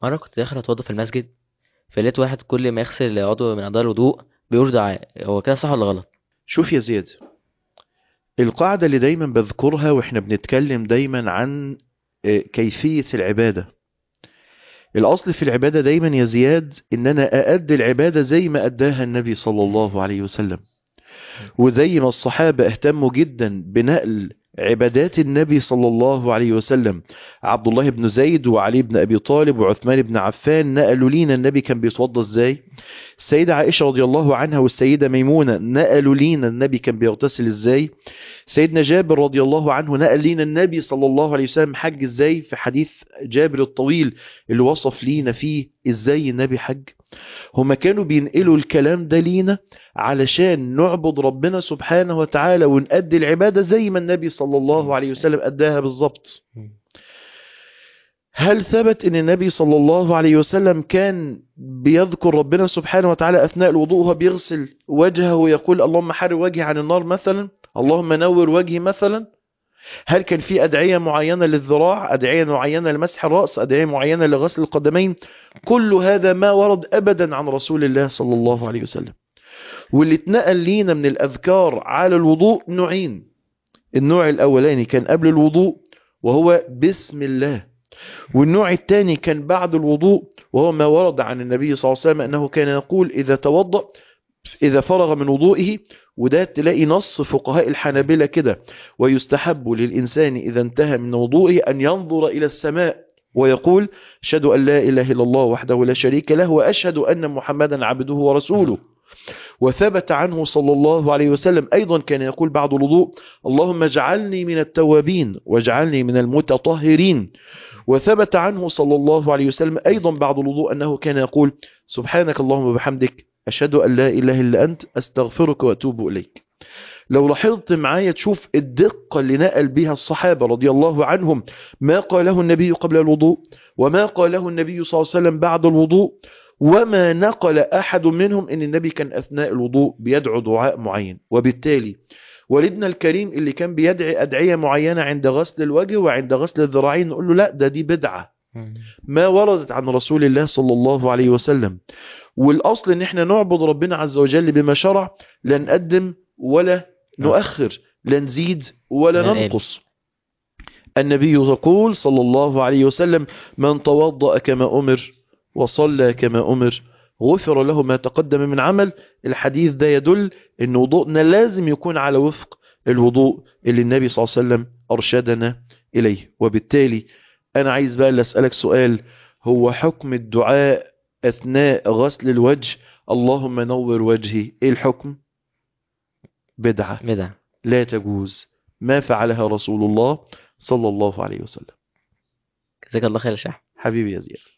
مرة كنت داخل اتوضى في المسجد فلقيت واحد كل ما يغسل عضو من اعضاء الوضوء بيقول دعاء هو كده صح ولا غلط شوف يا زياد القاعدة اللي دايما بذكرها واحنا بنتكلم دايما عن آه، كيفية العبادة الأصل في العبادة دايما يا زياد إن أنا أأدي العبادة زي ما أداها النبي صلى الله عليه وسلم وزي ما الصحابة اهتموا جدا بنقل عبادات النبي صلى الله عليه وسلم عبد الله بن زيد وعلي بن أبي طالب وعثمان بن عفان نقلوا لينا النبي كان بيتوضى ازاي السيدة عائشة رضي الله عنها والسيدة ميمونة نقلوا لينا النبي كان بيغتسل ازاي سيدنا جابر رضي الله عنه نقل لينا النبي صلى الله عليه وسلم حج ازاي في حديث جابر الطويل اللي وصف لينا فيه ازاي النبي حج هما كانوا بينقلوا الكلام ده لينا علشان نعبد ربنا سبحانه وتعالى ونأدي العبادة زي ما النبي صلى الله عليه وسلم أداها بالظبط هل ثبت ان النبي صلى الله عليه وسلم كان بيذكر ربنا سبحانه وتعالى اثناء الوضوء وهو بيغسل وجهه ويقول اللهم حر وجهي عن النار مثلا اللهم نور وجهي مثلا هل كان في ادعيه معينه للذراع ادعيه معينه لمسح الراس ادعيه معينه لغسل القدمين كل هذا ما ورد ابدا عن رسول الله صلى الله عليه وسلم واللي اتنقل لينا من الاذكار على الوضوء نوعين النوع الاولاني كان قبل الوضوء وهو بسم الله والنوع الثاني كان بعد الوضوء وهو ما ورد عن النبي صلى الله عليه وسلم أنه كان يقول إذا توضأ إذا فرغ من وضوئه وده تلاقي نص فقهاء الحنابلة كده ويستحب للإنسان إذا انتهى من وضوئه أن ينظر إلى السماء ويقول أشهد أن لا إله إلا الله وحده لا شريك له وأشهد أن محمدا عبده ورسوله وثبت عنه صلى الله عليه وسلم أيضا كان يقول بعد الوضوء اللهم اجعلني من التوابين واجعلني من المتطهرين وثبت عنه صلى الله عليه وسلم أيضا بعد الوضوء أنه كان يقول سبحانك اللهم وبحمدك أشهد أن لا إله إلا أنت أستغفرك وأتوب إليك لو لاحظت معايا تشوف الدقة اللي نقل بها الصحابة رضي الله عنهم ما قاله النبي قبل الوضوء وما قاله النبي صلى الله عليه وسلم بعد الوضوء وما نقل أحد منهم أن النبي كان أثناء الوضوء بيدعو دعاء معين وبالتالي والدنا الكريم اللي كان بيدعي أدعية معينة عند غسل الوجه وعند غسل الذراعين نقول له لا ده دي بدعة ما وردت عن رسول الله صلى الله عليه وسلم والأصل ان احنا نعبد ربنا عز وجل بما شرع لا نقدم ولا نؤخر لا نزيد ولا لا نقل. ننقص النبي يقول صلى الله عليه وسلم من توضأ كما أمر وصلى كما أمر غفر له ما تقدم من عمل الحديث ده يدل ان وضوءنا لازم يكون على وفق الوضوء اللي النبي صلى الله عليه وسلم أرشدنا إليه وبالتالي أنا عايز بقى اللي أسألك سؤال هو حكم الدعاء أثناء غسل الوجه اللهم نور وجهي إيه الحكم بدعة بدعة لا تجوز ما فعلها رسول الله صلى الله عليه وسلم جزاك الله خير يا شيخ حبيبي يا زياد